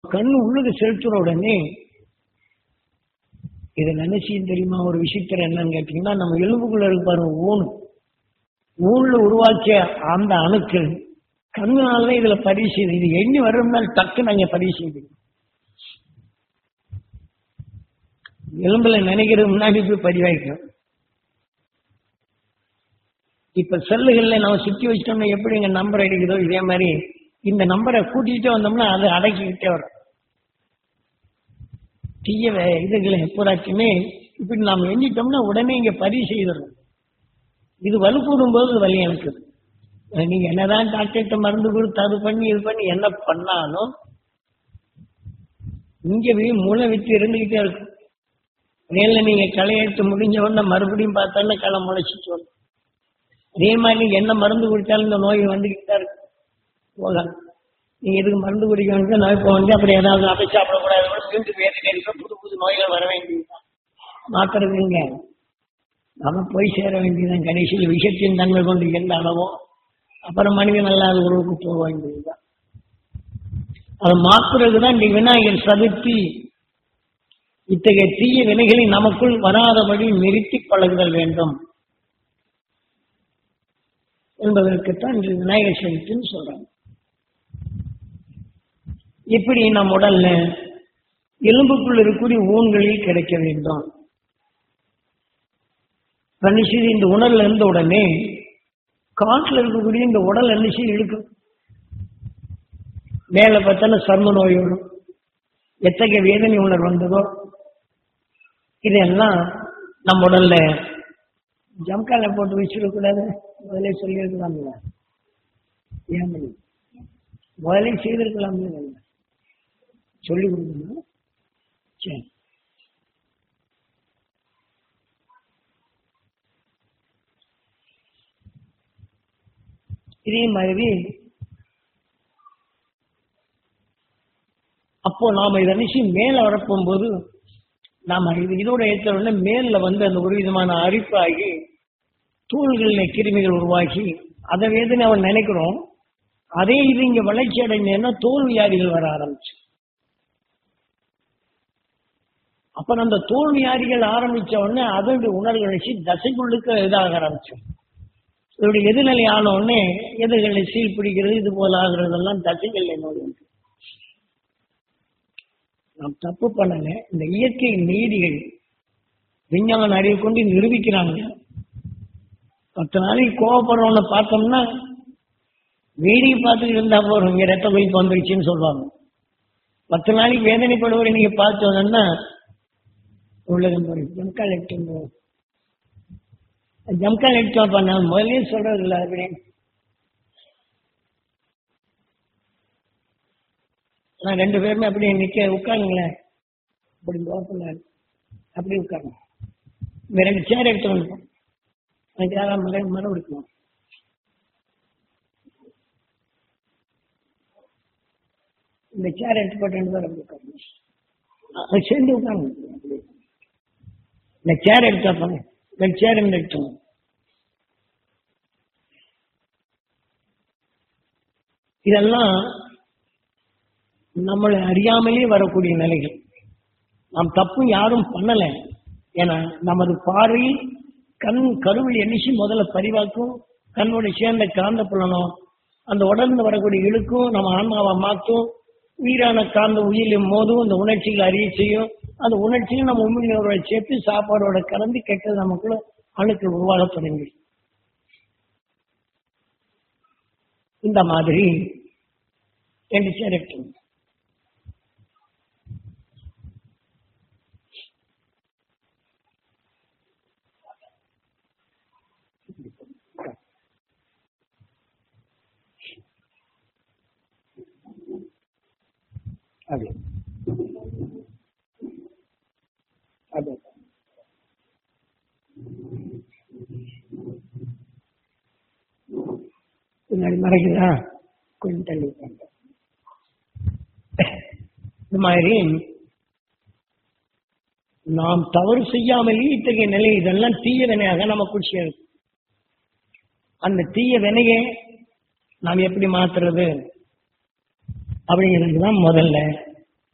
கண் உள்ளுக்கு செலுத்துற உடனே இதை நினைச்சியும் தெரியுமா ஒரு விஷயத்துல என்னன்னு கேட்டீங்கன்னா நம்ம எலும்புக்குள்ள இருக்கு பாருங்க ஊன் ஊன்ல உருவாக்கிய அந்த அணுக்கள் கண்ணுனால இதுல பதிவு செய்யுது இது எண்ணி வர்றதுனால டக்கு நாங்க பதிவு செய்யுது எலும்புல நினைக்கிறது முன்னாடி போய் பதிவாய்க்கிறோம் இப்ப செல்லுகள்ல நம்ம சுத்தி வச்சிட்டோம்னா எப்படி எங்க நம்பர் அடிக்குதோ இதே மாதிரி இந்த நம்பரை கூட்டிகிட்டே வந்தோம்னா அது அடக்கிக்கிட்டே வரும் தீய வே- இதுகளை எப்போதாச்சுமே இப்படி நாம் எண்ணிட்டோம்னா உடனே இங்க பதிவு செய்திடணும் இது வலுக்கூடும் போது வலி எனக்கு நீங்க என்னதான் டாக்டர்கிட்ட மருந்து கொடுத்து அது பண்ணி இது பண்ணி என்ன பண்ணாலும் இங்க போய் மூளை விட்டு இருந்துகிட்டே இருக்கும் நேர்ல நீங்க களை எடுத்து முடிஞ்ச உடனே மறுபடியும் பார்த்தாலும் களை முளைச்சிட்டு வரும் அதே மாதிரி நீங்க என்ன மருந்து குடிச்சாலும் இந்த நோய் வந்துகிட்டு தான் இருக்கு போகலாம் நீங்க எதுக்கு மருந்து குடிக்க வேண்டிய நோய் போக வேண்டிய அப்படி ஏதாவது அதை சாப்பிடக்கூடாது கூட மீண்டும் வேறு இருக்கும் புது புது நோய்கள் வர வேண்டியதுதான் மாத்துறதுங்க நம்ம போய் சேர வேண்டியதுதான் கடைசியில் விஷயத்தின் தன்மை கொண்டு எந்த அளவோ அப்புறம் மனிதன் அல்லாத உறவுக்கு போக வேண்டியதுதான் அதை மாத்துறதுதான் இந்த விநாயகர் சதுர்த்தி இத்தகைய தீய வினைகளை நமக்குள் வராதபடி நிறுத்தி பழகுதல் வேண்டும் என்பதற்குத்தான் இன்று விநாயகர் சதுர்த்தின்னு சொல்றாங்க இப்படி நம் உடல்ல எலும்புக்குள் இருக்கக்கூடிய ஊன்களில் கிடைக்க வேண்டும் கணிசது இந்த உணர்ல இருந்த உடனே காட்டுல இருக்கக்கூடிய இந்த உடல் அன்னிச்சு இழுக்கும் மேல பார்த்தாலும் சர்ம நோய் வரும் எத்தகைய வேதனை உணர்வு வந்ததோ இதெல்லாம் நம்ம உடல்ல ஜம்கால போட்டு வச்சிடக்கூடாது முதலே சொல்லியிருக்கலாம்ல ஏன் பண்ணி? முதலே செய்திருக்கலாம்ல சொல்லி கொடுக்கணும் சரி இதே மாதிரி அப்போ நாம இதை நினைச்சு மேல வரப்போகும்போது நாம இது இதோட ஏற்ற உடனே மேல வந்து அந்த ஒரு விதமான அரிப்பாகி தூள்கள்ல கிருமிகள் உருவாகி அதை வேதனை அவன் நினைக்கிறோம் அதே இது இங்க வளர்ச்சி அடைஞ்சேன்னா தோல் வியாதிகள் வர ஆரம்பிச்சு அப்ப அந்த தோல் வியாதிகள் ஆரம்பிச்ச உடனே அதனுடைய உணர்வு வச்சு தசைக்குள்ளுக்கு இதாக ஆரம்பிச்சோம் இதோடைய எதிர்நிலை ஆன உடனே எதிர்களை சீல் பிடிக்கிறது இது போல ஆகுறதெல்லாம் தசைகள் நோய் உண்டு நாம் தப்பு பண்ணல இந்த இயற்கை நீதிகள் விஞ்ஞான அறிவு கொண்டு நிரூபிக்கிறாங்க பத்து நாளைக்கு கோவப்படுறவனை பார்த்தோம்னா வேடிக்கை பார்த்துட்டு இருந்தா போறோம் இங்க ரத்த கொதிப்பு வந்துருச்சுன்னு சொல்லுவாங்க பத்து நாளைக்கு வேதனைப்படுவரை நீங்க பார்த்து வந்தோம்னா உலகம் போறீங்க ஜம்கால் எடுத்து ஜம்கால் எடுத்து வாப்பா நான் முதலே சொல்றது இல்லை அப்படின்னு நான் ரெண்டு பேருமே அப்படியே நிக்க உட்காருங்களேன் அப்படி ஓப்பன்ல அப்படி உட்காருங்க இந்த ரெண்டு சேர் எடுத்து வந்துட்டோம் எனக்கு யாராவது மரம் மரம் எடுக்கணும் இந்த சேர் எடுத்து போட்டு ரெண்டு பேரும் அப்படி உட்காருங்க அ- அது சேர்ந்து உட்காருங்க அப்படி. இந்த சேர் எடுத்து வைப்பாங்க இந்த சேர் இருந்து எடுத்தோம் இதெல்லாம் நம்மளை அறியாமலே வரக்கூடிய நிலைகள் நாம் தப்பு யாரும் பண்ணல ஏன்னா நமது பார்வையில் கண் கருவில் எண்ணிச்சு முதல்ல பதிவாக்கும் கண்ணோட சேர்ந்த காந்த புலனும் அந்த உடல்ல வரக்கூடிய இழுக்கும் நம்ம ஆன்மாவை மாற்றும் உயிரான காந்த உயிரிலும் மோதும் அந்த உணர்ச்சிகளை அறிய செய்யும் அந்த உணர்ச்சியும் நம்ம உண்மையோட சேர்த்து சாப்பாடோட கலந்து கெட்டது நமக்குள்ள அணுக்கள் உருவாக தொடங்கி இந்த மாதிரி ரெண்டு சேர் எடுத்துங்க அது அது பின்னாடி மறைக்குதா கொஞ்சம் தள்ளி உட்காருங்க. இந்த மாதிரி நாம் தவறு செய்யாமலே இத்தகைய நிலை இதெல்லாம் தீய வினையாக நமக்குள் சேரும் அந்த தீய வினையை நாம் எப்படி மாத்துறது அப்படிங்கிறது தான் முதல்ல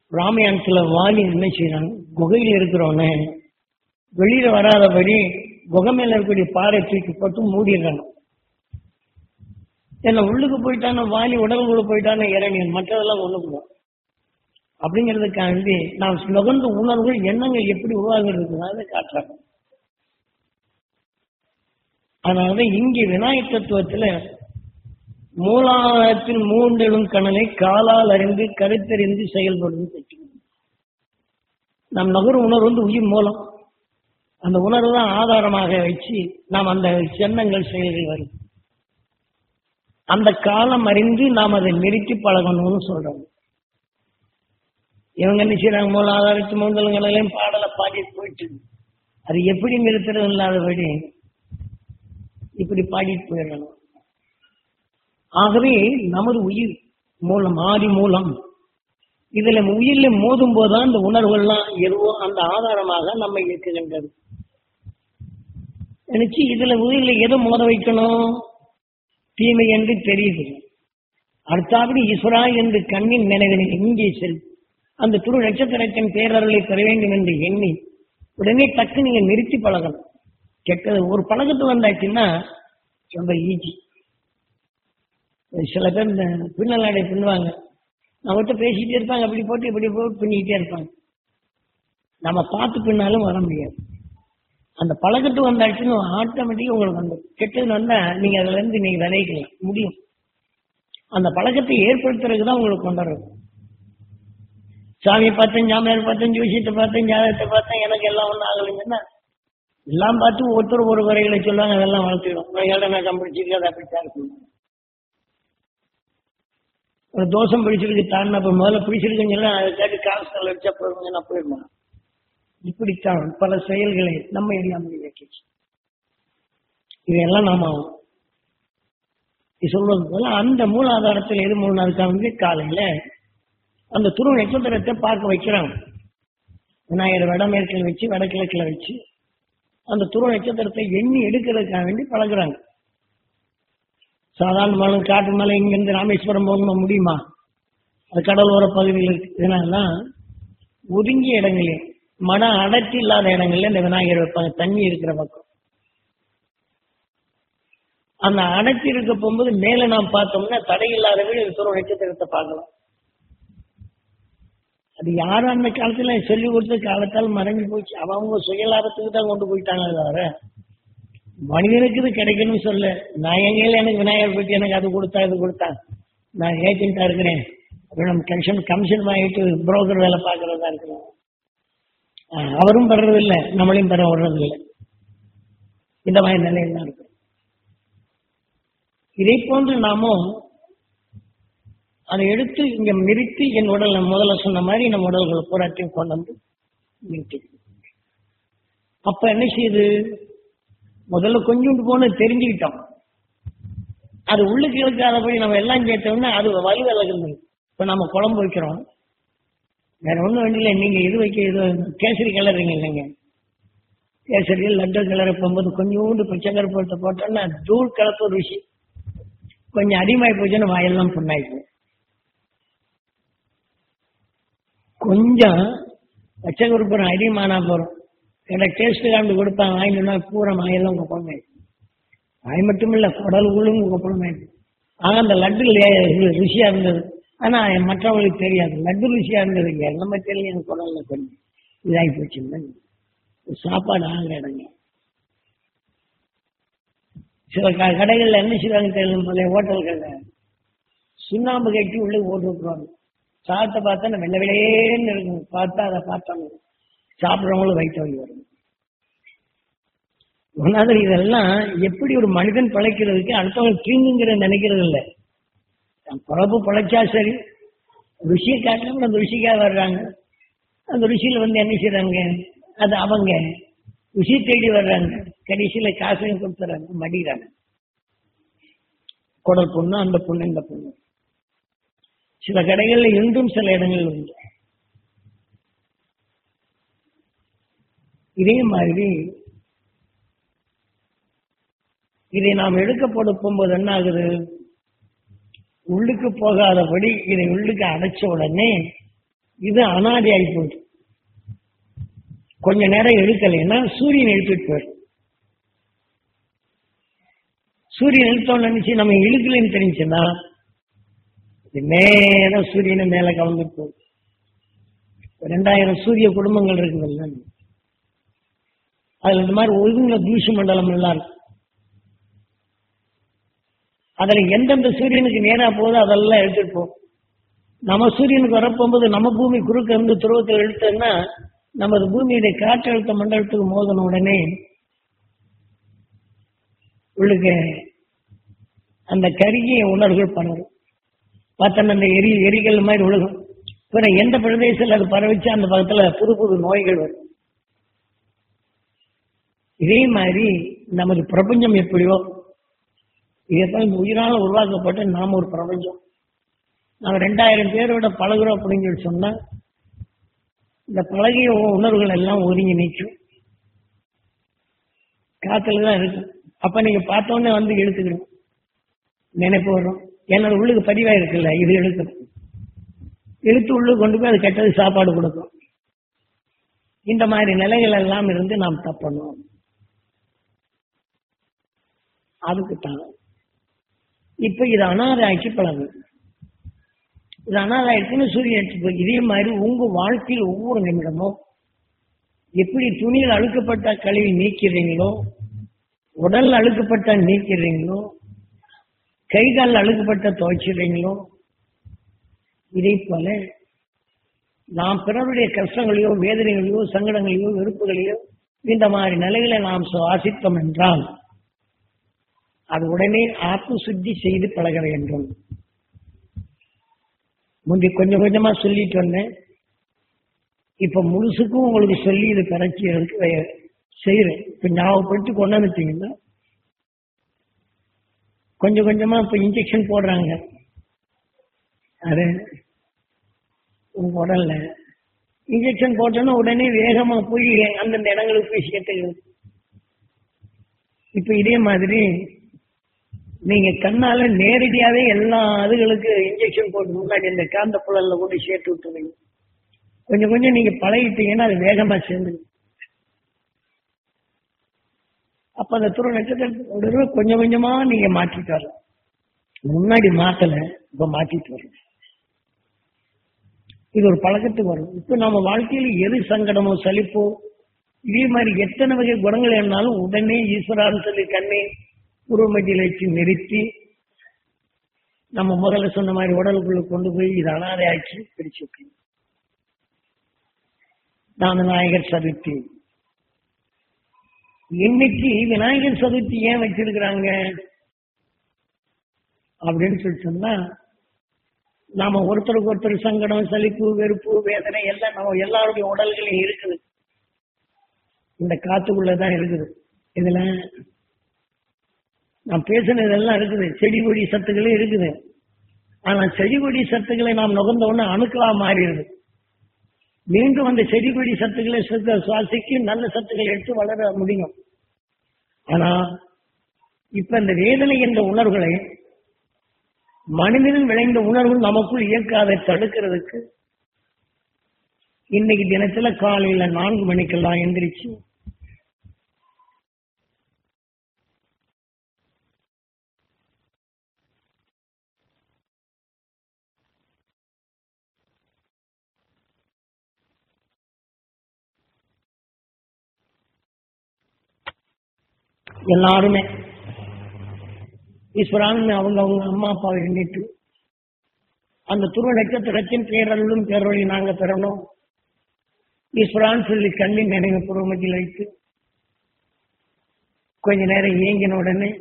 ராமாயணத்துல வாலி என்ன செய்யறாங்க குகையில் இருக்கிறவன வெளியில வராதபடி குகை மேல இருக்கக்கூடிய பாறை தூக்கி போட்டு மூடிடுறாங்க ஏன்னா உள்ளுக்கு போயிட்டான வாலி உடலுக்குள்ள போயிட்டான இறங்கியன் மற்றதெல்லாம் ஒண்ணுக்குவோம் அப்படிங்கிறதுக்காண்டி நாம் நுகர்ந்த உணர்வுகள் எண்ணங்கள் எப்படி உருவாகிறது காட்டுறாங்க அதனாலதான் இங்கே விநாயக தத்துவத்துல மூலாதாரத்தில் மூண்டெழும் கணலை காலால் அறிந்து கருத்தறிந்து செயல்படுவது பெற்று நம் நகரும் உணர்வு வந்து உயிர் மூலம் அந்த உணர்வு தான் ஆதாரமாக வச்சு நாம் அந்த எண்ணங்கள் செயல்கள் வரும் அந்த காலம் அறிந்து நாம் அதை நிறுத்தி பழகணும்னு சொல்றோம் இவங்க என்ன செய்யறாங்க மூலாதாரத்து மூந்தலங்களையும் பாடலை பாடிட்டு போயிட்டு அது எப்படி நிறுத்துறது இல்லாதபடி இப்படி பாடிட்டு போயிடணும் ஆகவே நமது உயிர் மூலம் ஆதி மூலம் இதுல உயிரில மோதும் போதுதான் இந்த உணர்வுகள்லாம் எதுவோ அந்த ஆதாரமாக நம்ம இயக்குகின்றது நினைச்சு இதுல உயிரில எதை மோத வைக்கணும் தீமை என்று தெரியுது அடுத்தாபடி ஈஸ்வரா என்று கண்ணின் நினைவினை இங்கே செல் அந்த துரு நட்சத்திரத்தின் பேரர்களை பெற வேண்டும் என்று எண்ணி உடனே டக்கு நீங்க நிறுத்தி பழகணும் கெட்டது ஒரு பழக்கத்து வந்தாச்சுன்னா ரொம்ப ஈஸி சில பேர் இந்த பின்னலாடை பின்னுவாங்க நம்மகிட்ட பேசிட்டே இருப்பாங்க அப்படி போட்டு இப்படி போட்டு பின்னிக்கிட்டே இருப்பாங்க நம்ம பார்த்து பின்னாலும் வர முடியாது அந்த பழக்கத்து வந்தாச்சுன்னு ஆட்டோமேட்டிக்கா உங்களுக்கு வந்து கெட்டது வந்தா நீங்க அதுல இருந்து நீங்க விளைவிக்கலாம் முடியும் அந்த பழக்கத்தை ஏற்படுத்துறதுக்கு தான் உங்களுக்கு கொண்டாடுறது சாமியை பார்த்தேன் ஜாமியார் பார்த்தேன் ஜோசியத்தை பார்த்தேன் ஜாதகத்தை பார்த்தேன் எனக்கு எல்லாம் ஒன்றும் ஆகலைங்கன்னா எல்லாம் பார்த்து ஒருத்தர் ஒரு குறைகளை சொல்லுவாங்க அதெல்லாம் வளர்த்துடும் நான் கம்பிடிச்சிருக்கு அதை அப்படித்தான் இருக்கும் ஒரு தோஷம் பிடிச்சிருக்கு தான் அப்ப முதல்ல பிடிச்சிருக்குன்னு சொல்லி அதை கேட்டு காசு அடிச்சா போயிருங்க நான் போயிருந்தேன் இப்படித்தான் பல செயல்களை நம்ம அறியாமல் இயக்கிச்சு இதையெல்லாம் நாம சொல்வது போல அந்த மூலாதாரத்தில் எது மூணாவது வந்து காலையில அந்த துரு நட்சத்திரத்தை பார்க்க வைக்கிறாங்க விநாயகர் வடமேற்கில் வச்சு வடகிழக்கில் வச்சு அந்த துருவ நட்சத்திரத்தை எண்ணி எடுக்கிறதுக்காக வேண்டி பழகுறாங்க சாதாரண மலை காட்டு மலை இங்கிருந்து ராமேஸ்வரம் போகணும் முடியுமா அது கடலோர பகுதியில் இருக்கு இதனாலாம் ஒதுங்கிய இடங்களே மன அடர்த்தி இல்லாத இடங்கள்ல இந்த விநாயகர் வைப்பாங்க தண்ணி இருக்கிற பக்கம் அந்த அடர்த்தி இருக்க போகும்போது மேல நாம் பார்த்தோம்னா தடை இல்லாதவர்கள் இந்த துருவ நட்சத்திரத்தை பார்க்கலாம் அது யாரும் அந்த காலத்துல சொல்லி கொடுத்த காலத்தால் மறைஞ்சு போச்சு அவங்க சுயலாபத்துக்கு தான் கொண்டு போயிட்டாங்க தவிர மனிதனுக்கு இது கிடைக்கணும்னு சொல்ல நான் எங்கையில எனக்கு விநாயகர் பற்றி எனக்கு அது கொடுத்தா இது கொடுத்தா நான் ஏஜென்டா இருக்கிறேன் நம்ம கமிஷன் கமிஷன் வாங்கிட்டு புரோக்கர் வேலை பார்க்கறதா இருக்கிறோம் அவரும் பெறது இல்லை நம்மளையும் பெற விடுறது இல்லை இந்த மாதிரி நிலையில தான் இருக்கு இதை போன்று நாமும் அதை எடுத்து இங்க நிறுத்தி என் உடல் முதல்ல சொன்ன மாதிரி நம்ம உடல்களை பூராத்தையும் கொண்டு வந்து நிறுத்தி அப்ப என்ன செய்யுது முதல்ல கொஞ்சோண்டு போன தெரிஞ்சுக்கிட்டோம் அது உள்ளுக்கு இழுக்காதபடி நம்ம எல்லாம் கேட்டோம்னா அது வலி விலகுது இப்ப நம்ம குழம்பு வைக்கிறோம் வேற ஒண்ணும் வேண்டியில்லை நீங்க இது வைக்க இது கேசரி கிளறீங்க இல்லைங்க கேசரி லட்டு கிளற போகும்போது கொஞ்சோண்டு பச்சைக்கரை போட்டு போட்டோம்னா தூள் கலப்பு ருசி கொஞ்சம் அதிகமாகி போச்சுன்னா வாயெல்லாம் புண்ணாயிக்கும் கொஞ்சம் பச்சை குறுப்புறம் அதிகமானா போறோம் எனக்கு டேஸ்ட் காண்டு கொடுப்பாங்க வாங்கினா பூரா வாயெல்லாம் உங்க குழம்பு வாய் மட்டும் இல்ல குடல் உள்ளும் உங்க குழம்பு ஆனா அந்த லட்டு ருசியா இருந்தது ஆனா மற்றவங்களுக்கு தெரியாது லட்டு ருசியா இருந்தது இங்க நம்ம தெரியல எனக்கு குடல்ல கொஞ்சம் இதாகி போச்சு சாப்பாடு ஆகிற இடங்க சில க- கடைகள்ல என்ன செய்வாங்க தெரியும் போல ஹோட்டல்கள்ல சுண்ணாம்பு கட்டி உள்ளே போட்டு விட்டுருவாங்க சாப்பிட்ட பார்த்தா நம்ம வெள்ளை வெளியேன்னு இருக்கும் பார்த்தா அதை பார்த்தோம் சாப்பிட்றவங்களும் வயிற்று வலி வரும் ஒன்னாவது இதெல்லாம் எப்படி ஒரு மனிதன் பிழைக்கிறதுக்கு அடுத்தவங்க தீங்குங்கிற நினைக்கிறது இல்லை தன் பிறப்பு பிழைச்சா சரி ருசியை காட்டிலும் அந்த ருசிக்காக வர்றாங்க அந்த ருசியில வந்து என்ன செய்றாங்க அது அவங்க ருசி தேடி வர்றாங்க கடைசியில காசையும் கொடுத்துறாங்க மடிக்கிறாங்க குடல் பொண்ணு அந்த பொண்ணு இந்த பொண்ணு சில கடைகள்ல இன்றும் சில இடங்கள் உண்டு இதே மாதிரி இதை நாம் எடுக்க போட போகும்போது என்ன ஆகுது உள்ளுக்கு போகாதபடி இதை உள்ளுக்கு அடைச்ச உடனே இது அனாதி ஆகி போகுது கொஞ்ச நேரம் இழுக்கலைன்னா சூரியன் இழுத்துட்டு போயிடும் சூரியன் இழுத்தோன்னு நினைச்சு நம்ம இழுக்கலைன்னு தெரிஞ்சுன்னா இது நேரம் சூரியனை மேல கலந்துட்டு போகுது ரெண்டாயிரம் சூரிய குடும்பங்கள் இருக்குதுல்ல அதுல இந்த மாதிரி ஒழுங்குல தூசி மண்டலம் எல்லாம் இருக்கு அதுல எந்தெந்த சூரியனுக்கு நேரா போகுதோ அதெல்லாம் எடுத்துட்டு போகும் நம்ம சூரியனுக்கு வரப்போகும்போது நம்ம பூமி குறுக்க இருந்து துருவத்தில் இழுத்தோம்னா நமது பூமியுடைய காற்றழுத்த மண்டலத்துக்கு மோதின உடனே உள்ளுக்கு அந்த கருகிய உணர்வுகள் பரவும் பார்த்தோன்னா அந்த எரி எரிகள் மாதிரி உலகம் பிறகு எந்த பிரதேசத்தில் அது பரவிச்சு அந்த பக்கத்துல புது புது நோய்கள் வரும் இதே மாதிரி நமது பிரபஞ்சம் எப்படியோ இதைத்தான் இந்த உயிரால உருவாக்கப்பட்ட நாம ஒரு பிரபஞ்சம் நாம ரெண்டாயிரம் பேரோட பழகுறோம் அப்படின்னு சொல்லி சொன்னா இந்த பழகிய உணர்வுகள் எல்லாம் ஒதுங்கி நிற்கும் காத்துல தான் இருக்கும் அப்ப நீங்க பார்த்தோன்னே வந்து இழுத்துக்கணும் நினைப்பு வரும் ஏன்னா அது உள்ளுக்கு பதிவா இருக்குல்ல இது இழுக்கணும் இழுத்து உள்ளுக்கு கொண்டு போய் அது கெட்டது சாப்பாடு கொடுக்கும் இந்த மாதிரி நிலைகள் எல்லாம் இருந்து நாம் தப்பணும் அதுக்கு தான் இப்ப இது அனாதாய்க்கு பழகு இது அனாதாயத்துன்னு சூரியன் எடுத்து போய் இதே மாதிரி உங்க வாழ்க்கையில் ஒவ்வொரு நிமிடமும் எப்படி துணியில் அழுக்கப்பட்ட கழிவு நீக்கிறீங்களோ உடல் அழுக்கப்பட்ட நீக்கிறீங்களோ கை கால் அழுக்கப்பட்ட துவைச்சிடுறீங்களோ இதே போல நாம் பிறருடைய கஷ்டங்களையோ வேதனைகளையோ சங்கடங்களையோ வெறுப்புகளையோ இந்த மாதிரி நிலைகளை நாம் சுவாசித்தோம் என்றால் அது உடனே ஆத்ம சுத்தி செய்து பழக வேண்டும் முந்தி கொஞ்சம் கொஞ்சமா சொல்லிட்டு வந்தேன் இப்ப முழுசுக்கும் உங்களுக்கு சொல்லி இது கரைச்சி எடுத்து செய்யறேன் இப்ப ஞாபகப்படுத்தி கொண்டு வந்துட்டீங்கன்னா கொஞ்சம் கொஞ்சமா இப்ப இன்ஜெக்ஷன் போடுறாங்க அது உங்க உடல்ல இன்ஜெக்ஷன் போட்டோன்னா உடனே வேகமா போய் அந்தந்த இடங்களுக்கு போய் சேர்த்துக்கிறது இப்ப இதே மாதிரி நீங்க கண்ணால நேரடியாவே எல்லா அதுகளுக்கு இன்ஜெக்ஷன் போட்டு முன்னாடி இந்த காந்த புழல்ல கொண்டு சேர்த்து விட்டுருவீங்க கொஞ்சம் கொஞ்சம் நீங்க பழகிட்டீங்கன்னா அது வேகமா சேர்ந்து அப்ப அந்த துறை நட்சத்திரத்தோட கொஞ்சம் கொஞ்சமா நீங்க மாற்றிட்டு வரலாம் முன்னாடி மாத்தல இப்ப மாற்றிட்டு வரலாம் இது ஒரு பழக்கத்துக்கு வரும் இப்ப நம்ம வாழ்க்கையில எது சங்கடமோ சலிப்போ இதே மாதிரி எத்தனை வகை குணங்கள் இருந்தாலும் உடனே ஈஸ்வரான்னு சொல்லி கண்ணை உருவமத்தியில் வச்சு நிறுத்தி நம்ம முதல்ல சொன்ன மாதிரி உடலுக்குள்ள கொண்டு போய் இது அனாதை ஆக்கி பிரிச்சு வைக்கணும் நான் விநாயகர் சதுர்த்தி இன்னைக்கு விநாயகர் சதுர்த்தி ஏன் வச்சிருக்கிறாங்க அப்படின்னு சொல்லி சொன்னா நாம ஒருத்தருக்கு ஒருத்தர் சங்கடம் சலிப்பு வெறுப்பு வேதனை எல்லாம் நம்ம எல்லாருடைய உடல்களையும் இருக்குது இந்த காத்துக்குள்ளதான் இருக்குது இதுல நான் பேசினதெல்லாம் இருக்குது செடி கொடி சத்துக்களே இருக்குது ஆனா செடி கொடி சத்துக்களை நாம் நுகர்ந்த உடனே அணுக்களா மாறிடுது மீண்டும் அந்த செடி கொடி சத்துக்களை சுத்த சுவாசிக்கு நல்ல சத்துக்களை எடுத்து வளர முடியும் ஆனா இப்ப இந்த வேதனை என்ற உணர்வுகளை மனிதனில் விளைந்த உணர்வு நமக்குள் இயக்காதை தடுக்கிறதுக்கு இன்னைக்கு தினத்துல காலையில நான்கு மணிக்கெல்லாம் எந்திரிச்சு எல்லாருமே ஈஸ்வரான் அவங்க அவங்க அம்மா அப்பாவை எண்ணிட்டு அந்த துருவ நட்சத்திரத்தின் பேரருளும் பேரொழி நாங்க பெறணும் ஈஸ்வரான் சொல்லி கண்ணின் நினைவு பூர்வமத்தில் வைத்து கொஞ்ச நேரம் ஏங்கின உடனே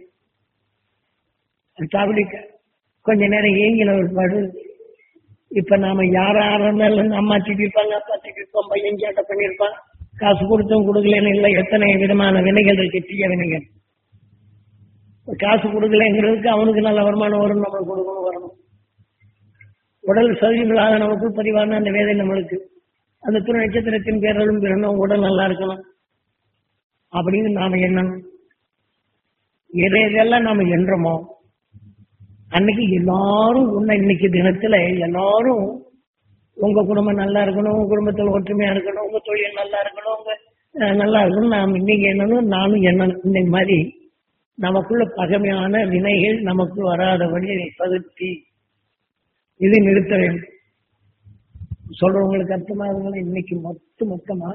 அப்படி கொஞ்ச நேரம் ஏங்கின ஒரு பாடு இப்ப நாம யார இருந்தாலும் அம்மா திட்டிருப்பாங்க அப்பா திட்டிருப்போம் பையன் சேட்டை பண்ணிருப்பான் காசு கொடுத்தும் கொடுக்கலன்னு இல்லை எத்தனை விதமான வினைகள் இருக்கு தீய வினைகள் காசு கொடுக்கலங்கிறதுக்கு அவனுக்கு நல்ல வருமானம் வரும் நம்மளுக்கு கொடுக்கணும் வரணும் உடல் சதிகளாக நமக்கு பதிவான அந்த வேதை நம்மளுக்கு அந்த துணை நட்சத்திரத்தின் பேரலும் பெறணும் உடல் நல்லா இருக்கணும் அப்படின்னு நாம எண்ணணும் எதை எதெல்லாம் நாம எண்றோமோ அன்னைக்கு எல்லாரும் உன்னை இன்னைக்கு தினத்துல எல்லாரும் உங்க குடும்பம் நல்லா இருக்கணும் உங்க குடும்பத்தில் ஒற்றுமையா இருக்கணும் உங்க தொழில் நல்லா இருக்கணும் உங்க அஹ், நல்லா இருக்கணும் நாம் நீங்க என்னன்னு நானும் என்னன்னு இந்த மாதிரி நமக்குள்ள பகமையான வினைகள் நமக்கு வராதபடி இதை பகுத்தி இது நிறுத்த வேண்டும் சொல்றவங்களுக்கு அர்த்தமாகுங்களா இன்னைக்கு மொத்த மொத்தமா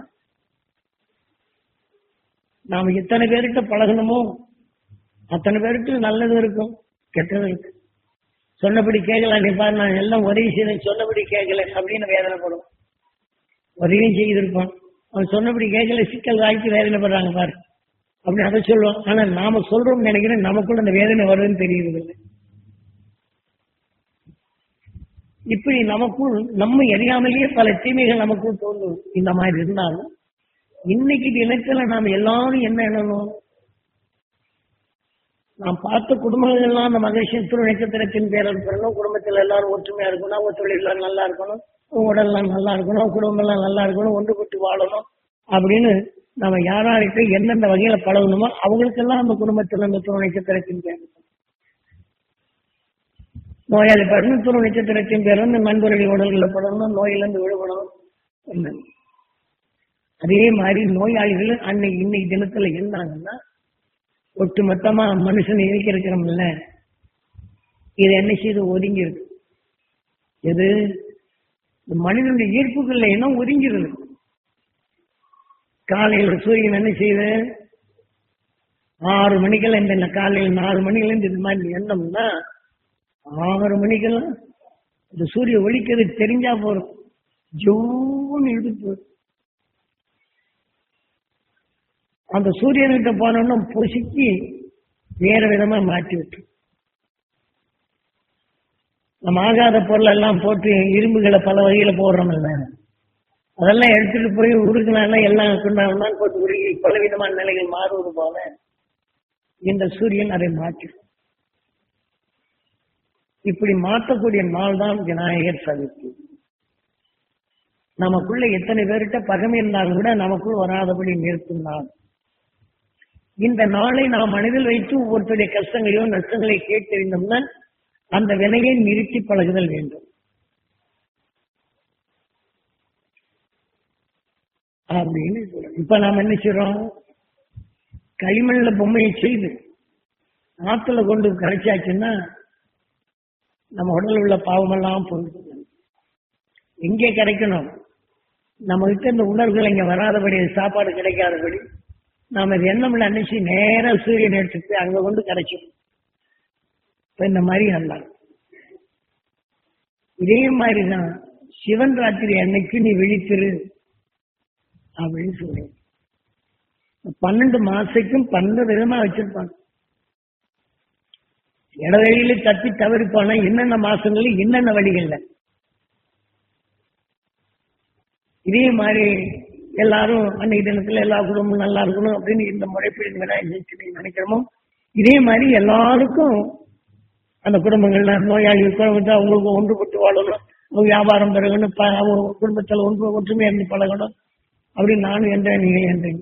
நாம எத்தனை பேர்கிட்ட பழகணுமோ அத்தனை பேருக்கு நல்லது இருக்கும் கெட்டது இருக்கு சொன்னபடி கேட்கல நீ பாரு நான் எல்லாம் உதவி செய்தேன் சொன்னபடி கேட்கல அப்படின்னு வேதனைப்படுவோம் உதவியும் செய்திருப்பான் அவன் சொன்னபடி கேட்கல சிக்கல் ஆக்கி வேதனைப்படுறாங்க பாரு அப்படி அதை சொல்லுவோம் ஆனா நாம சொல்றோம்னு நினைக்கிறேன் நமக்குள்ள அந்த வேதனை வருதுன்னு தெரியுது இல்லை இப்படி நமக்குள் நம்ம அறியாமலேயே பல தீமைகள் நமக்குள் தோன்றும் இந்த மாதிரி இருந்தாலும் இன்னைக்கு தினத்துல நாம் எல்லாரும் என்ன எண்ணணும் நாம் பார்த்த குடும்பங்கள் எல்லாம் அந்த மகிழ்ச்சி திரு நட்சத்திரத்தின் பேரல் பெறணும் குடும்பத்தில் எல்லாரும் ஒற்றுமையா இருக்கணும் அவங்க தொழில் எல்லாம் நல்லா இருக்கணும் உங்க உடல் எல்லாம் நல்லா இருக்கணும் குடும்பம் எல்லாம் நல்லா இருக்கணும் ஒன்றுபட்டு வாழணும் அப்படின்னு நம்ம யாராருக்கு எந்தெந்த வகையில பழகணுமோ அவங்களுக்கெல்லாம் அந்த குடும்பத்தில் அந்த திரு நட்சத்திரத்தின் பேர் நோயாளி படணும் துணை நட்சத்திரத்தின் பேர் வந்து நண்பர்கள் உடல்களில் படணும் நோயிலிருந்து விடுபடணும் என்ன. அதே மாதிரி நோயாளிகள் அன்னைக்கு இன்னைக்கு தினத்துல இருந்தாங்கன்னா ஒட்டு மொத்தமா மனுஷன் இயக்கி இருக்கிறோம்ல இது என்ன செய்து ஒதுங்கி இருக்கு எது இந்த மனிதனுடைய ஈர்ப்புகள்ல என்ன ஒதுங்கிருது காலையில் சூரியன் என்ன செய்யுது ஆறு மணிக்கெல்லாம் இந்த காலையில் ஆறு மணிக்கெல்லாம் இருந்து இது மாதிரி எண்ணம்னா ஆறு மணிக்கெல்லாம் இந்த சூரிய ஒளிக்கிறது தெரிஞ்சா போறோம் ஜோன்னு இழுத்து அந்த சூரியன்கிட்ட போனோம்னா பொசுக்கி வேற விதமா மாற்றி விட்டு நம்ம ஆகாத பொருள் எல்லாம் போட்டு இரும்புகளை பல வகையில போடுறோம்ல அதெல்லாம் எடுத்துட்டு போய் உருக்குனால எல்லாம் கொண்டாடலாம் போட்டு உருகி பல விதமான நிலைகள் மாறுவது போல இந்த சூரியன் அதை மாற்றிடும் இப்படி மாற்றக்கூடிய நாள் தான் விநாயகர் சதுர்த்தி நமக்குள்ள எத்தனை பேர்கிட்ட பகமை இருந்தாலும் கூட நமக்குள் வராதபடி நிறுத்தும் நாள் இந்த நாளை நாம் மனதில் வைத்து ஒவ்வொருத்தருடைய கஷ்டங்களையோ நஷ்டங்களை கேட்டறிந்தோம்னா அந்த வினையை நிறுத்தி பழகுதல் வேண்டும் அப்படின்னு சொல்றோம். இப்ப நாம் என்ன செய்றோம் களிமண்ல பொம்மையை செய்து ஆத்துல கொண்டு கரைச்சாச்சுன்னா நம்ம உடல் உள்ள பாவமெல்லாம் பொருள் எங்கே கிடைக்கணும் நம்ம கிட்ட இந்த உணர்வுகள் இங்க வராதபடி சாப்பாடு கிடைக்காதபடி நாம இது எண்ணம்ல அன்னைச்சு நேரா சூரியன் எடுத்துட்டு அங்க கொண்டு கரைச்சோம் இப்ப இந்த மாதிரி அல்ல இதே மாதிரிதான் சிவன் ராத்திரி அன்னைக்கு நீ விழித்திரு அப்படின்னு சொல்றேன் பன்னெண்டு மாசைக்கும் பன்னெண்டு விதமா வச்சிருப்பாங்க இடவெளியில தப்பி தவறி போனா என்னென்ன மாசங்கள்ல என்னென்ன வழிகள்ல இதே மாதிரி எல்லாரும் அன்னைக்கு தினத்துல எல்லா குடும்பமும் நல்லா இருக்கணும் அப்படின்னு இந்த முறைப்படி விநாயகர் நினைக்கிறோமோ இதே மாதிரி எல்லாருக்கும் அந்த குடும்பங்கள்ல நோயாளி குடும்பத்தை அவங்களுக்கு ஒன்றுபட்டு வாழணும் அவங்க வியாபாரம் பெறகணும் ப- அவங்க குடும்பத்துல ஒன்று ஒற்றுமையா இருந்து பழகணும் அப்படின்னு நானும் என்றேன் நீங்க என்றேன்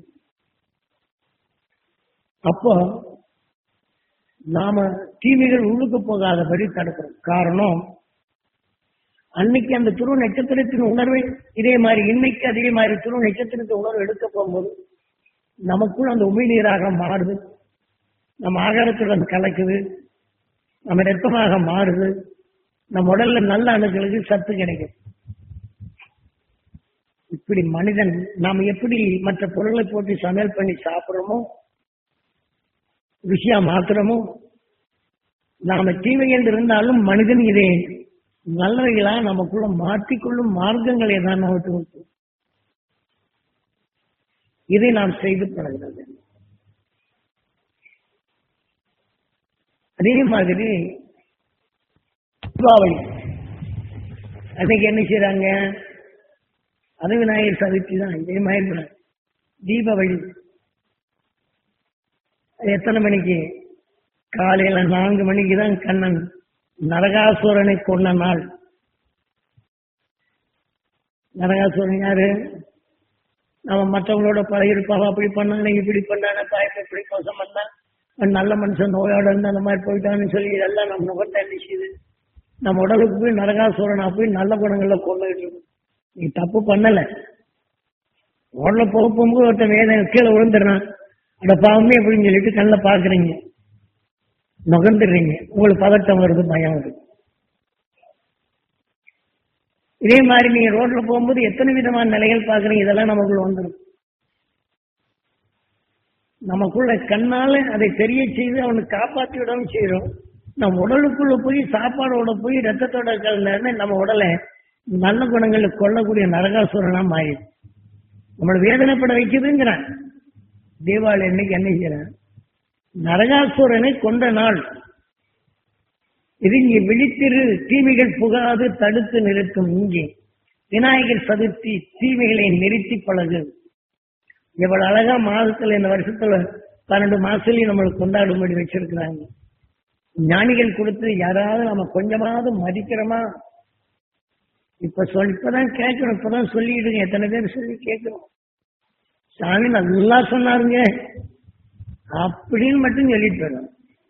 அப்போ நாம தீமைகள் உள்ளுக்கு போகாதபடி தடுக்கிறோம் காரணம் அன்னைக்கு அந்த துருவ நட்சத்திரத்தின் உணர்வை இதே மாதிரி இன்னைக்கு அதே மாதிரி துருவ நட்சத்திரத்தின் உணர்வு எடுக்க போகும்போது நமக்குள் அந்த உமிழ்நீராக மாறுது நம்ம ஆகாரத்துடன் கலக்குது நம்ம ரத்தமாக மாறுது நம்ம உடல்ல நல்ல அணுக்களுக்கு சத்து கிடைக்கும் இப்படி மனிதன் நாம் எப்படி மற்ற பொருளை போட்டு சமையல் பண்ணி சாப்பிடுறோமோ ருசியா மாத்திரமோ நாம தீமை என்று இருந்தாலும் மனிதன் இதை நல்லவைகளா நமக்குள்ள மாற்றிக்கொள்ளும் மார்க்கங்களை தான் நமக்கு உண்டு. இதை நாம் செய்து பழகிறது அதே மாதிரி தீபாவளி அன்னைக்கு என்ன செய்றாங்க அது விநாயகர் சதுர்த்தி தான் இதே மாதிரி தான். தீபாவளி அது எத்தனை மணிக்கு காலையில நான்கு மணிக்கு தான் கண்ணன் நரகாசுரனை கொன்ன நாள் நரகாசுரன் யாரு நம்ம மற்றவங்களோட பழகிருப்பாங்க அப்படி பண்ணாங்க இப்படி பண்ணாங்க தாயத்தை இப்படி மோசம் பண்ணா அவன் நல்ல மனுஷன் நோயோட இருந்து அந்த மாதிரி போயிட்டான்னு சொல்லி இதெல்லாம் நம்ம நுகர்த்த என்ன செய்யுது நம்ம உடலுக்கு போய் நரகாசுரனா போய் நல்ல குணங்கள்ல கொண்டுகிட்டு இருக்கும் நீ தப்பு பண்ணல ரோட்ல போக போகும்போது ஒருத்தன் வேதனை கீழே விழுந்துடுறான் அட பாவமே அப்படின்னு சொல்லிட்டு கண்ணில் பாக்குறீங்க நுகர்ந்துடுறீங்க உங்களுக்கு பதட்டம் வருது பயம் வருது இதே மாதிரி நீங்க ரோட்ல போகும்போது எத்தனை விதமான நிலைகள் பாக்குறீங்க இதெல்லாம் நமக்குள்ள வந்துடும் நமக்குள்ள கண்ணால அதை தெரிய செய்து அவனுக்கு காப்பாற்றி விடவும் செய்யறோம் நம்ம உடலுக்குள்ள போய் சாப்பாடோட போய் ரத்தத்தோட கலந்து நம்ம உடலை நல்ல குணங்களை கொள்ளக்கூடிய நரகாசுரனா மாறிடும் நம்மளை வேதனைப்பட வைக்குதுங்கிறான் தீபாவளி அன்னைக்கு என்ன செய்யறான் நரகாசுரனை கொண்ட நாள் இது இங்கே விழித்திரு தீமைகள் புகாது தடுத்து நிறுத்தும் இங்கே விநாயகர் சதுர்த்தி தீமைகளை நிறுத்தி பழகு எவ்வளவு அழகா மாதத்துல இந்த வருஷத்துல பன்னெண்டு மாசத்துலயும் நம்மளுக்கு கொண்டாடும்படி வச்சிருக்கிறாங்க ஞானிகள் கொடுத்து யாராவது நம்ம கொஞ்சமாவது மதிக்கிறோமா இப்ப சொல் இப்பதான் கேட்கிறோம் இப்பதான் சொல்லிடுங்க எத்தனை பேர் சொல்லி கேட்கிறோம் சாமி நல்லா சொன்னாருங்க அப்படின்னு மட்டும் சொல்லிட்டு வரோம்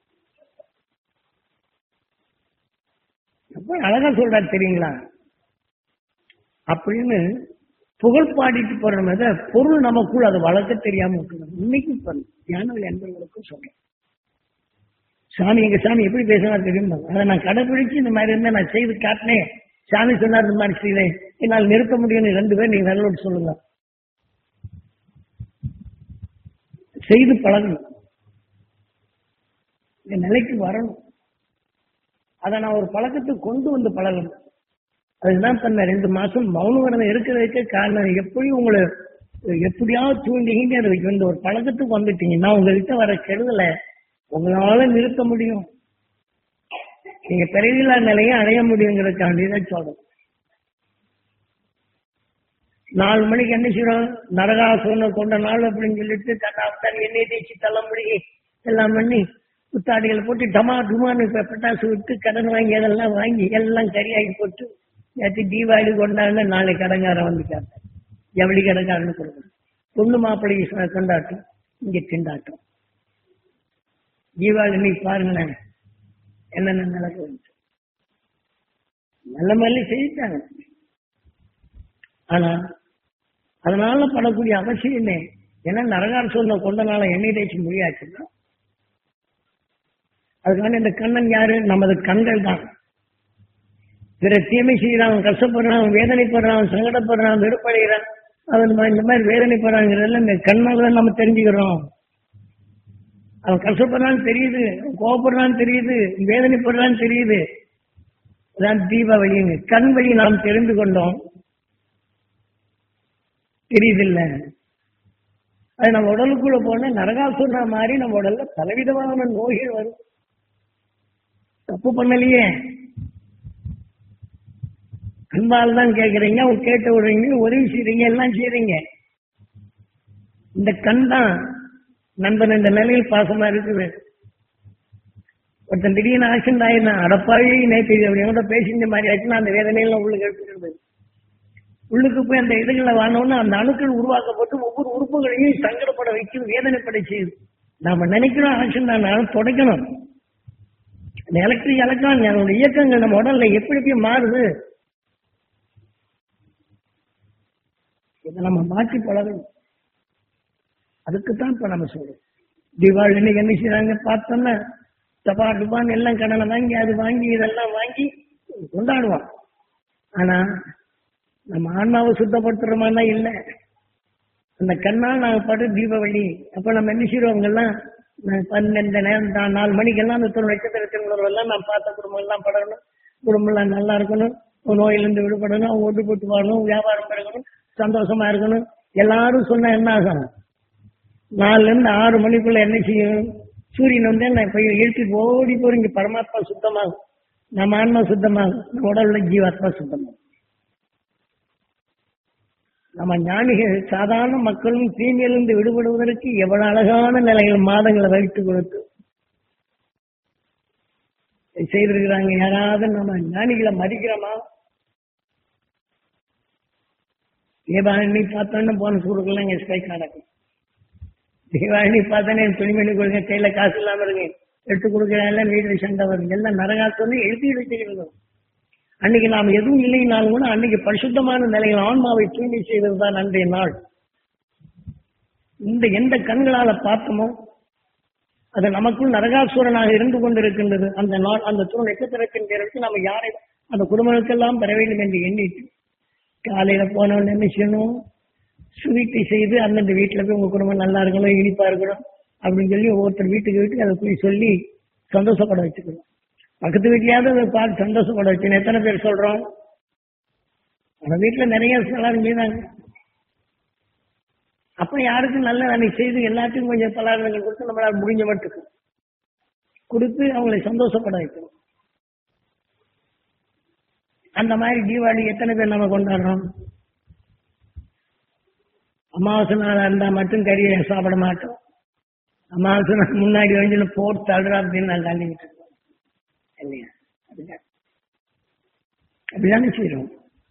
அப்ப அழகா சொல்றாரு தெரியுங்களா அப்படின்னு புகழ் பாடிட்டு போற மாதிரி பொருள் நமக்குள் அதை வளர்க்க தெரியாம இருக்கணும் இன்னைக்கு தியான என்பவர்களுக்கும் சொல்றேன் சாமி எங்க சாமி எப்படி பேசினா தெரியுமா அதை நான் கடைபிடிச்சு இந்த மாதிரி இருந்தா நான் செய்து காட்டினேன் சாமி சொன்னார் இந்த மாதிரி செய்தேன் என்னால் நிறுத்த முடியும்னு ரெண்டு பேர் நீங்க நல்ல சொல்லுங்க செய்து பழகணும் இந்த நிலைக்கு வரணும் அதை நான் ஒரு பழக்கத்துக்கு கொண்டு வந்து பழகணும் அதுதான் பண்ண ரெண்டு மாசம் மௌன விரதம் இருக்கிறதுக்கு காரணம் எப்படி உங்களை எப்படியாவது தூண்டிங்க அதுக்கு இந்த ஒரு பழக்கத்துக்கு வந்துட்டீங்கன்னா உங்ககிட்ட வர கெடுதலை உங்களால நிறுத்த முடியும் நீங்க பிறவிலா நிலையை அடைய முடியுங்கிறதுக்காண்டி தான் சொல்றோம் நாலு மணிக்கு என்ன செய்யறோம் நரகாசுரனை கொண்ட நாள் அப்படின்னு சொல்லிட்டு கண்ணாப்தான் எண்ணெய் தேய்ச்சி தள்ளும்படி எல்லாம் பண்ணி புத்தாடிகளை போட்டு டமா டுமான்னு இப்ப பட்டாசு விட்டு கடன் வாங்கி அதெல்லாம் வாங்கி எல்லாம் கறியாகி போட்டு நேற்று தீபாவளி கொண்டாடின நாளை கடங்காரன் வந்துட்டாங்க ஜவுளி கடைக்காரன்னு கொடுக்கணும் பொண்ணு மாப்பிள்ளை கொண்டாட்டம் இங்க திண்டாட்டம் தீபாவளி இன்னைக்கு பாருங்களேன் என்னென்ன நடக்குது நல்ல மாதிரி செய்யிட்டாங்க ஆனா அதனால படக்கூடிய அவசியம் இல்லை ஏன்னா நரகார் சொன்ன கொண்ட நாள எண்ணெய் தேய்ச்சி முடியாச்சுன்னா அதுக்கான இந்த கண்ணன் யாரு நமது கண்கள் தான் பிற தீமை செய்யறான் கஷ்டப்படுறான் வேதனைப்படுறான் சங்கடப்படுறான் வெறுப்படைகிறான் அவன் இந்த மாதிரி வேதனைப்படுறாங்கிறதுல இந்த கண்ணால தான் நம்ம தெரிஞ்சுக்கிறோம் அவன் கஷ்டப்படுறான்னு தெரியுது கோவப்படுறான்னு தெரியுது வேதனைப்படுறான்னு தெரியுது அதான் தீபாவளிங்க கண் வழி நாம் தெரிந்து கொண்டோம் தெரியுதில்ல அது நம்ம உடலுக்குள்ள போன நரகாசுரா மாதிரி நம்ம உடல்ல பலவிதமான நோய்கள் வரும் தப்பு பண்ணலையே அன்பால் தான் கேட்கறீங்க அவங்க கேட்டு விடுறீங்க உதவி செய்றீங்க எல்லாம் செய்றீங்க இந்த கண் தான் நண்பன் இந்த நிலையில் பாசமா இருக்குது ஒருத்தன் திடீர்னு ஆக்சிடென்ட் ஆயிருந்தான் அடப்பாவே நேற்று அப்படியோட பேசின மாதிரி ஆச்சுன்னா அந்த வேதனையெல்லாம் உள்ளுக்கு எடுத்துக்கிறது உள்ளுக்கு போய் அந்த இதுகளை வாங்கினோம்னா அந்த அணுக்கள் உருவாக்கப்பட்டு ஒவ்வொரு உறுப்புகளையும் சங்கடப்பட வைக்கும் வேதனைப்பட செய்யுது நாம நினைக்கிறோம் ஆக்சிடென்ட் ஆனாலும் தொடக்கணும் இந்த எலக்ட்ரிக் எலக்ட்ரான் அதனுடைய இயக்கங்கள் நம்ம உடல்ல எப்படி எப்படி மாறுது இதை நம்ம மாற்றி பழகணும் அதுக்குத்தான் இப்ப நம்ம சொல்றோம் தீபாவளி இன்னைக்கு என்ன செய்யறாங்க பார்த்தோம்னா டபா டுபான்னு எல்லாம் கடனை வாங்கி அது வாங்கி இதெல்லாம் வாங்கி கொண்டாடுவான் ஆனா நம்ம ஆன்மாவை சுத்தப்படுத்துறோமானா இல்ல அந்த கண்ணால் நாங்க பாட்டு தீபாவளி அப்ப நம்ம என்ன செய்யறவங்க எல்லாம் பன்னெண்டு நேரம் தான் நாலு மணிக்கெல்லாம் அந்த தொழில் நட்சத்திரத்தின் எல்லாம் நான் பார்த்த குடும்பம் எல்லாம் படணும் குடும்பம் எல்லாம் நல்லா இருக்கணும் நோயிலிருந்து விடுபடணும் அவங்க ஓட்டு போட்டு வரணும் வியாபாரம் பெருகணும் சந்தோஷமா இருக்கணும் எல்லாரும் சொன்னா என்ன ஆகும் நாலுல இருந்து ஆறு மணிக்குள்ள என்ன செய்யும் சூரியன் வந்து என்ன போய் இழுத்துட்டு ஓடி போறீங்க பரமாத்மா சுத்தமாகும் நம்ம ஆன்மா சுத்தமாகும் நம்ம உடல்ல ஜீவாத்மா சுத்தமாகும் நம்ம ஞானிகள் சாதாரண மக்களும் தீமையிலிருந்து விடுபடுவதற்கு எவ்வளவு அழகான நிலைகள் மாதங்களை வைத்து கொடுத்து செய்திருக்கிறாங்க யாராவது நம்ம ஞானிகளை மதிக்கிறோமா தீபாவளி பார்த்தோன்னு போன சூடுக்கெல்லாம் இங்க ஸ்ட்ரைக் நடக்கும் தீபாவளி பார்த்தோன்னே துணிமணி கொடுங்க கையில காசு இல்லாம இருக்கு எடுத்து கொடுக்குறேன் எல்லாம் வீடு சண்டை வருங்க எல்லாம் நரகாசம் எழுதி வச்சுக்கிறது அன்னைக்கு நாம் எதுவும் இல்லைனாலும் கூட அன்னைக்கு பரிசுத்தமான நிலையில் ஆன்மாவை தூய்மை செய்ததுதான் அன்றைய நாள் இந்த எந்த கண்களால பார்த்தோமோ அது நமக்குள் நரகாசுரனாக இருந்து கொண்டிருக்கின்றது அந்த நாள் அந்த துணை நட்சத்திரத்தின் பேருக்கு நம்ம யாரை அந்த குடும்பங்களுக்கெல்லாம் பெற வேண்டும் என்று எண்ணிட்டு காலையில போனவன் என்ன செய்யணும் ஸ்வீட்டை செய்து அந்தந்த வீட்டுல போய் உங்க குடும்பம் நல்லா இருக்கணும் இனிப்பா இருக்கணும் அப்படின்னு சொல்லி ஒவ்வொருத்தர் வீட்டுக்கு வீட்டுக்கு அதை போய் சொல்லி சந்தோஷப்பட வச்சுக்கணும் பக்கத்து வீட்லயாவது அதை பார்த்து சந்தோஷப்பட வச்சுக்கணும் எத்தனை பேர் சொல்றோம் நம்ம வீட்டுல நிறைய எல்லாரும் செய்தாங்க அப்ப யாருக்கும் நல்ல வேலை செய்து எல்லாத்துக்கும் கொஞ்சம் பலாரங்கள் கொடுத்து நம்மளால முடிஞ்ச மட்டுக்கு கொடுத்து அவங்களை சந்தோஷப்பட வைக்கணும் அந்த மாதிரி தீபாவளி எத்தனை பேர் நம்ம கொண்டாடுறோம் அமாவாசை நாளா இருந்தா மட்டும் கறியை சாப்பிட மாட்டோம் அமாவாசை நாள் முன்னாடி வந்து போட்டு தள்ளுறா அப்படின்னு நான் தாண்டிக்கிட்டு இருக்கோம் இல்லையா அப்படிதான் அப்படிதானே செய்யறோம்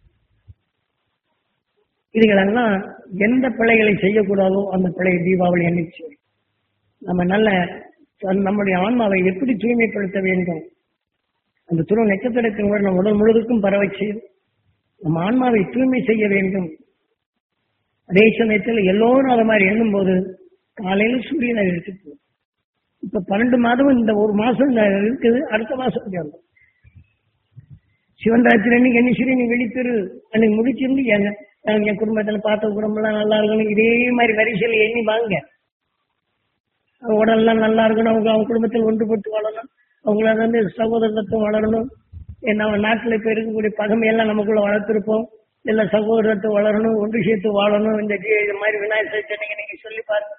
இதுகளெல்லாம் எந்த பிழைகளை செய்யக்கூடாதோ அந்த பிழை தீபாவளி அன்னைக்கு செய்யும். நம்ம நல்ல நம்முடைய ஆன்மாவை எப்படி தூய்மைப்படுத்த வேண்டும் அந்த துணை நட்சத்திரத்தின் கூட நம் உடல் முழுவதுக்கும் பரவ செய்து நம்ம ஆன்மாவை தூய்மை செய்ய வேண்டும் அதே சமயத்தில் எல்லோரும் அதை மாதிரி எண்ணும் போது காலையில சூரியனை எடுத்துக்கு இப்ப பன்னெண்டு மாதம் இந்த ஒரு மாசம் இந்த இருக்குது அடுத்த மாசம் இங்க சிவன் ராத்திரி அன்னைக்கு என்ன சரி நீ வெளித்தெரு அன்னைக்கு முடிச்சிருந்து எங்க நாங்க என் குடும்பத்துல பார்த்த குடும்பம் எல்லாம் நல்லா இருக்கணும் இதே மாதிரி வரிசையில் எண்ணி வாங்க அவங்க உடல்லாம் நல்லா இருக்கணும் அவங்க அவங்க குடும்பத்தில் ஒன்றுபட்டு வாழணும் அவங்களால வந்து சகோதரத்துவம் வளரணும் ஏன்னா நம்ம நாட்டுல இப்ப இருக்கக்கூடிய பகமையெல்லாம் நமக்குள்ள வளர்த்திருப்போம் எல்லா சகோதரத்தை வளரணும் ஒன்று சேர்த்து வாழணும் இந்த டி- இது மாதிரி விநாயகர் சதுர்த்தி நீங்க சொல்லி பாருங்க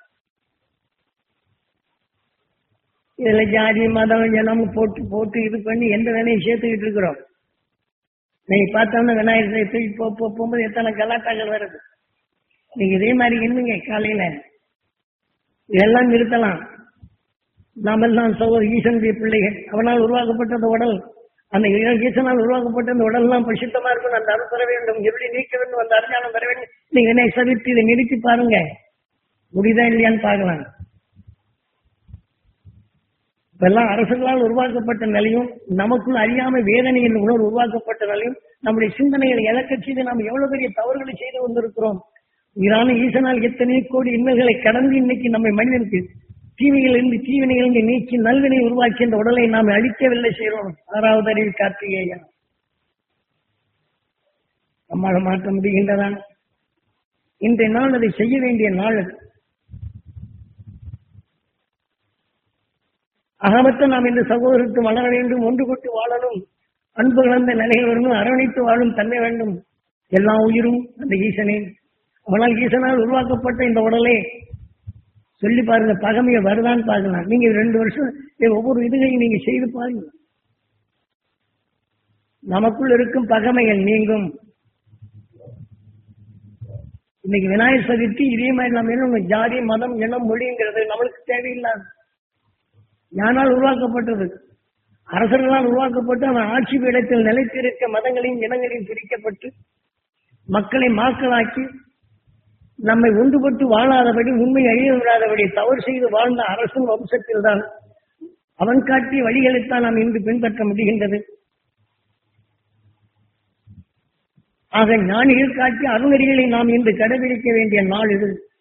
இதுல ஜாதி மதம் ஜனம் போட்டு போட்டு இது பண்ணி எந்த வேலையும் சேர்த்துக்கிட்டு இருக்கிறோம் நீங்க பார்த்தோம்னா விநாயகர் சதுர்த்தி போ போ- போகும்போது எத்தனை கலாட்டாக்கள் வருது நீங்க இதே மாதிரி இருந்துங்க காலையில இதெல்லாம் நிறுத்தலாம் நாம் எல்லாம் சகோதர ஈசனுடைய பிள்ளைகள் அவனால் உருவாக்கப்பட்ட அந்த உடல் அந்த ஈ- ஈசனால் உருவாக்கப்பட்ட அந்த உடல் எல்லாம் பரிசுத்தமா இருக்கணும் அந்த அருள் பெற வேண்டும் எப்படி நீக்க வேண்டும் அந்த அருஞானம் பெற வேண்டும் நீங்க என்ன சதித்து இதை நிறுத்தி பாருங்க முடியுதா இல்லையான்னு பார்க்கலாம் இப்பெல்லாம் அரசுகளால் உருவாக்கப்பட்ட நிலையும் நமக்குள் அறியாம வேதனையின் உணர்வு உருவாக்கப்பட்ட நிலையும் நம்முடைய சிந்தனைகளை இழக்கச் செய்து நாம் எவ்வளவு பெரிய தவறுகளை செய்து கொண்டிருக்கிறோம் இதான ஈசனால் எத்தனை கோடி இன்னல்களை கடந்து இன்னைக்கு நம்மை மனிதனுக்கு தீமைகள் இருந்து தீவினைகள் நீக்கி நல்வினை உருவாக்கி இந்த உடலை நாம் அழிக்கவில்லை செய்கிறோம் ஆறாவது அறிவு கார்த்திகேயா நம்மால் மாற்ற முடிகின்றதா இன்றைய நாள் அதை செய்ய வேண்டிய நாள் அது அகமத்த நாம் இந்த சகோதரத்து வளர வேண்டும் ஒன்று கொண்டு வாழணும் அன்பு கலந்த நிலையில் வரணும் அரவணைத்து வாழும் தன்மை வேண்டும் எல்லா உயிரும் அந்த ஈசனே அவனால் ஈசனால் உருவாக்கப்பட்ட இந்த உடலே சொல்லி பாருங்க பகமைய வருதான்னு பார்க்கலாம் நீங்க ரெண்டு வருஷம் இது ஒவ்வொரு இதுகையும் நீங்க செய்து பாருங்க நமக்குள் இருக்கும் பகமைகள் நீங்கும் இன்னைக்கு விநாயகர் சதுர்த்தி இதே மாதிரி நம்ம என்ன ஜாதி மதம் இனம் மொழிங்கிறது நம்மளுக்கு தேவையில்லாது யானால் உருவாக்கப்பட்டது அரசர்களால் உருவாக்கப்பட்டு அவன் ஆட்சி பீடத்தில் நிலைத்திருக்க மதங்களையும் இனங்களையும் பிரிக்கப்பட்டு மக்களை மாக்களாக்கி நம்மை ஒன்றுபட்டு வாழாதபடி உண்மை அழிய விடாதபடி தவறு செய்து வாழ்ந்த அரசன் வம்சத்தில் தான் அவன் காட்டிய வழிகளைத்தான் நாம் இன்று பின்பற்ற முடிகின்றது ஆக ஞானிகள் காட்டிய அருணறிகளை நாம் இன்று கடைபிடிக்க வேண்டிய நாள் இது